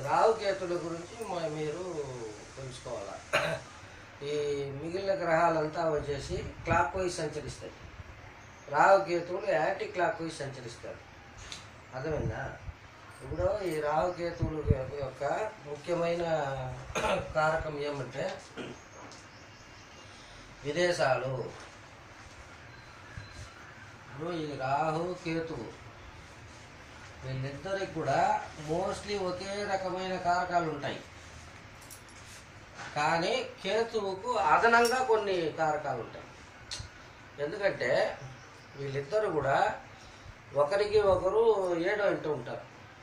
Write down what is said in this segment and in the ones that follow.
రాహుకేతుల గురించి మ- మీరు తెలుసుకోవాలా ఈ మిగిలిన గ్రహాలంతా వచ్చేసి క్లాక్ వైజ్ సంచరిస్తాయి రాహుకేతువులు యాంటీ క్లాక్ వైజ్ సంచరిస్తారు అర్థమైందా ఇప్పుడు ఈ రాహుకేతువులు యొక్క ముఖ్యమైన కారకం ఏమంటే విదేశాలు ఇప్పుడు ఈ రాహు కేతువు వీళ్ళిద్దరికి కూడా మోస్ట్లీ ఒకే రకమైన కారకాలు ఉంటాయి కానీ కేతువుకు అదనంగా కొన్ని కారకాలు ఉంటాయి ఎందుకంటే వీళ్ళిద్దరు కూడా ఒకరికి ఒకరు ఏడో ఇంటూ ఉంటారు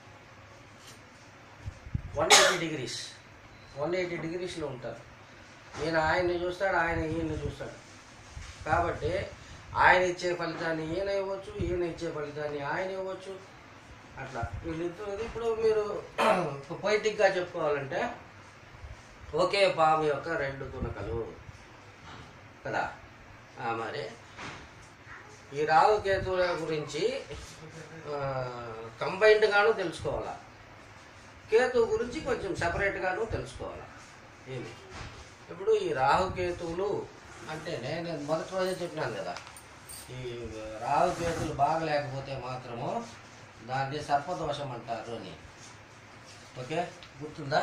one eighty degrees one eighty డిగ్రీస్లో ఉంటారు ఈయన ఆయన్ని చూస్తాడు ఆయన ఈయన్ని చూస్తాడు కాబట్టి ఆయన ఇచ్చే ఫలితాన్ని ఈయన ఇవ్వచ్చు ఈయన ఇచ్చే ఫలితాన్ని ఆయన ఇవ్వచ్చు అట్లా వీళ్ళిద్దరు ఇప్పుడు మీరు పొయిటిక్గా చెప్పుకోవాలంటే ఒకే పాము యొక్క రెండు తునకలు కదా ఆ, మరి ఈ రాహుకేతువుల గురించి కంబైన్డ్గాను తెలుసుకోవాలా కేతువు గురించి కొంచెం సపరేట్గాను తెలుసుకోవాలా ఏమి ఇప్పుడు ఈ రాహుకేతువులు అంటే నేను మొదటి రోజే చెప్పినాను కదా ఈ రాహుకేతువులు బాగలేకపోతే మాత్రము దాన్ని సర్పదోషం అంటారు అని ఓకే గుర్తుందా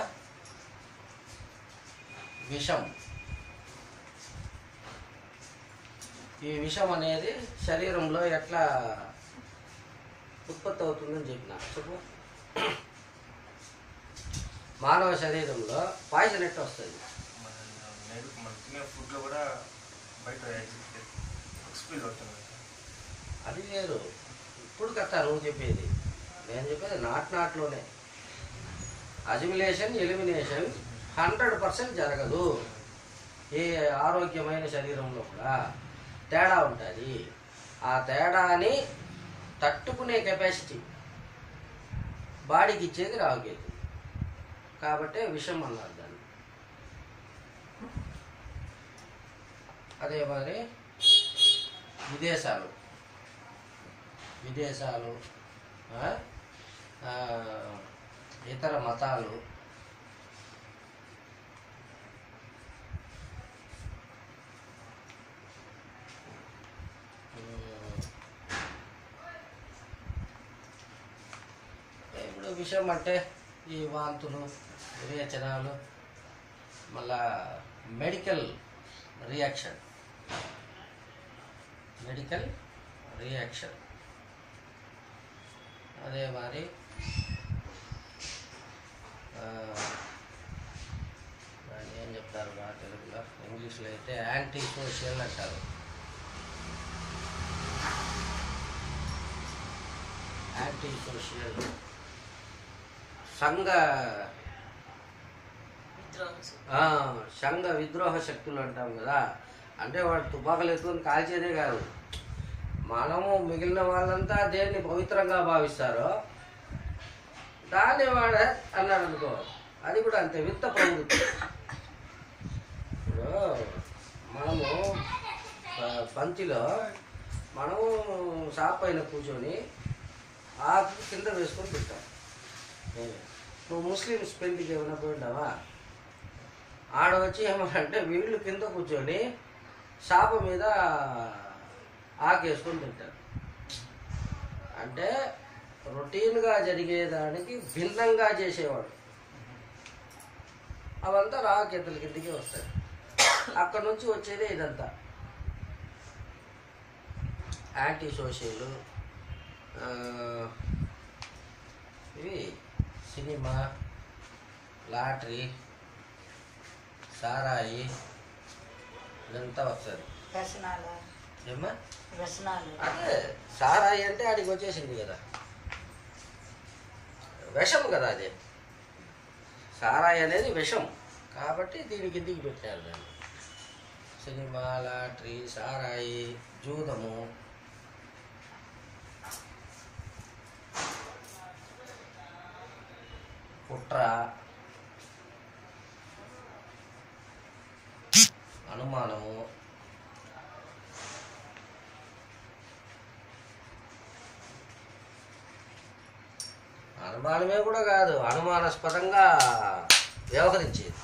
విషం ఈ విషం అనేది శరీరంలో ఎట్లా ఉత్పత్తి అవుతుందని చెప్పిన చెప్పు మానవ శరీరంలో పాయిజన్ ఎట్లా వస్తుంది మన నైట్ మన తినే ఫుడ్లో కూడా బయట ఎక్స్పీల్ అవుతుంది అది వేరు ఇప్పుడు కథ నువ్వు చెప్పేది నేను చెప్పేది నాట్ నాట్లోనే అజిమిలేషన్ ఎలిమినేషన్ హండ్రెడ్ పర్సెంట్ జరగదు ఏ ఆరోగ్యమైన శరీరంలో కూడా తేడా ఉంటుంది ఆ తేడాని తట్టుకునే కెపాసిటీ బాడీకి ఇచ్చేది రావుకేతు కాబట్టి విషం అన్నారు దాన్ని అదే మరి విదేశాలు విదేశాలు ఆ, ఆ, ఇతర మతాలు ఉమ్, ఇప్పుడు విషయం అంటే ఈ వాంతులు విరేచనాలు మళ్ళా మెడికల్ రియాక్షన్ మెడికల్ రియాక్షన్ అదే మరి ఆ, దాన్ని ఏం చెప్తారు బా తెలుగులో ఇంగ్లీష్లో అయితే యాంటీ సోషల్ అంటారు యాంటీ సోషల్ సంఘ ఆ, సంఘ విద్రోహ శక్తులు అంటాం కదా అంటే వాడు తుపాకులు ఎత్తుకొని కాల్చేదే కాదు మనము మిగిలిన వాళ్ళంతా దేన్ని పవిత్రంగా భావిస్తారో దాన్ని వాడ అన్నాడు అనుకో అది కూడా అంతే విత్త ప్రవృత్తి ఇప్పుడు మనము ప- పంక్తిలో మనము షాప్ పైన కూర్చొని ఆకు కింద వేసుకొని తింటాం ఏ, నువ్వు ముస్లిమ్స్ పెళ్లికి ఏమైనా పోయినావా ఆడ వచ్చి ఏమనంటే వీళ్ళు కింద కూర్చొని షాప మీద ఆకేసుకొని తింటారు అంటే రొటీన్గా జరిగేదానికి భిన్నంగా చేసేవాడు అవంతా రాకెత్తుల కిందికి వస్తాయి అక్కడ నుంచి వచ్చేదే ఇదంతా యాంటీ సోషల్ ఇవి సినిమా లాటరీ సారాయి ఇదంతా వస్తుంది వ్యసనాలు ఏమ్మా వ్యసనాలు అదే సారాయి అంటే ఆడికి వచ్చేసింది కదా విషం కదా అది సారాయి అనేది విషం కాబట్టి దీని కిందికి పెట్టారు దాన్ని సినిమా లాటరీ సారాయి జూదము కుట్ర అనుమానము అనుమానమే కూడా కాదు అనుమానాస్పదంగా వ్యవహరించేది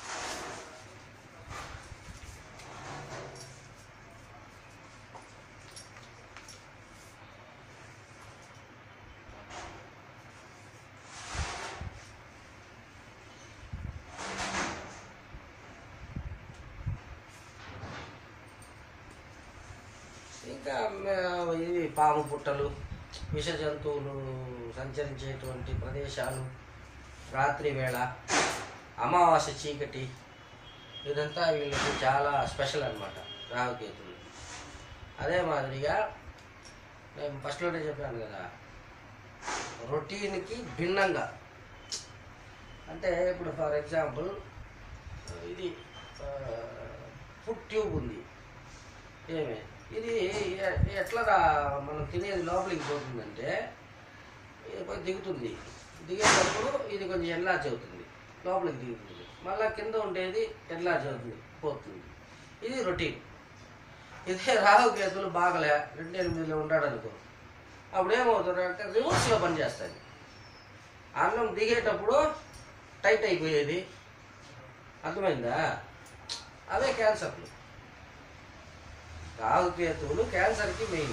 ఇంకా మ- ఇవి పాము పుట్టలు విష జంతువులు సంచరించేటువంటి ప్రదేశాలు రాత్రి వేళ అమావాస్య చీకటి ఇదంతా వీళ్ళకి చాలా స్పెషల్ అనమాట రాహుకేతులు అదే మాదిరిగా నేను ఫస్ట్లోనే చెప్పాను కదా రొటీన్కి భిన్నంగా అంటే ఇప్పుడు ఫర్ ఎగ్జాంపుల్ ఇది ఫుడ్ ట్యూబ్ ఉంది ఏమి ఇది ఎ- ఎట్లా రా- మనం తినేది లోపలికి పోతుందంటే ఇది పోయి దిగుతుంది దిగేటప్పుడు ఇది కొంచెం ఎన్లాచ్ అవుతుంది లోపలికి దిగుతుంది మళ్ళా కింద ఉండేది ఎన్లాచ్ అవుతుంది పోతుంది ఇది రొటీన్ ఇదే రాహుకేతులు బాగలే రెండు ఎనిమిదిలో ఉంటాడు అనుకో అప్పుడు ఏమవుతుంది అంటే రివర్స్లో పనిచేస్తుంది అన్నం దిగేటప్పుడు టైట్ అయిపోయేది అర్థమైందా అవే క్యాన్సర్లు రాహుకేతువులు క్యాన్సర్కి మెయిన్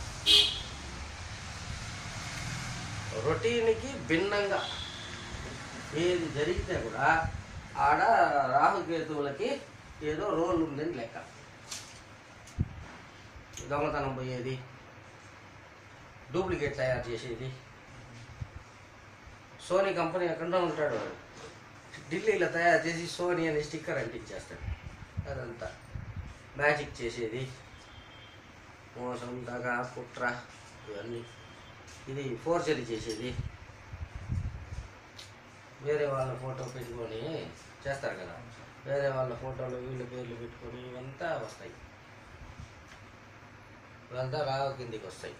రొటీన్కి భిన్నంగా ఏది జరిగితే కూడా ఆడ రాహుకేతువులకి ఏదో రోల్ ఉందని లెక్క దొంగతనం పోయేది డూప్లికేట్ తయారు చేసేది సోనీ కంపెనీ ఎక్కడో ఉంటాడు వాడు ఢిల్లీలో తయారు చేసి సోనీ అనే స్టిక్కర్ అంటించేస్తాడు అదంతా మ్యాజిక్ చేసేది మోసం దగా కుట్ర ఇవన్నీ ఇది ఫోర్జరీ చేసేది వేరే వాళ్ళ ఫోటో పెట్టుకొని చేస్తారు కదా వేరే వాళ్ళ ఫోటోలు వీళ్ళ పేర్లు పెట్టుకొని ఇవంతా వస్తాయి ఇవంతా రావ కిందికి వస్తాయి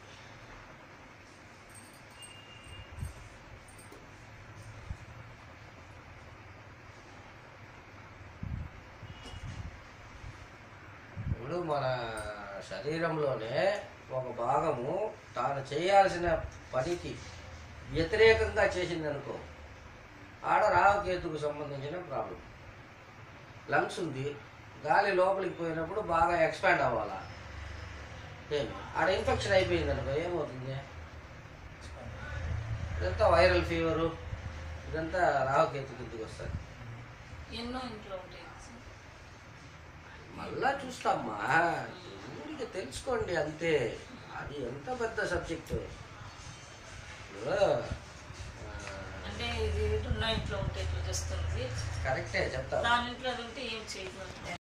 ఇప్పుడు మన శరీరంలోనే ఒక భాగము తాను చేయాల్సిన పనికి వ్యతిరేకంగా చేసింది అనుకో ఆడ రాహుకేతుకు సంబంధించిన ప్రాబ్లం లంగ్స్ ఉంది గాలి లోపలికి పోయినప్పుడు బాగా ఎక్స్పాండ్ అవ్వాలా ఏమి ఆడ ఇన్ఫెక్షన్ అయిపోయింది అనుకో ఏమవుతుంది ఇదంతా వైరల్ ఫీవరు ఇదంతా రాహుకేతు కిందికి వస్తుంది ఎన్నో ఇంట్లో ఉంటాయి సార్. మళ్ళా చూస్తామ్మా ఊరికి తెలుసుకోండి అంతే అది ఎంత పెద్ద సబ్జెక్టు అంటే ఇది ఉన్న ఇంట్లో ఉంటే ఇట్లా చేస్తుంది కరెక్టే చెప్తా దాని ఇంట్లో అది ఉంటే ఏం చేయదు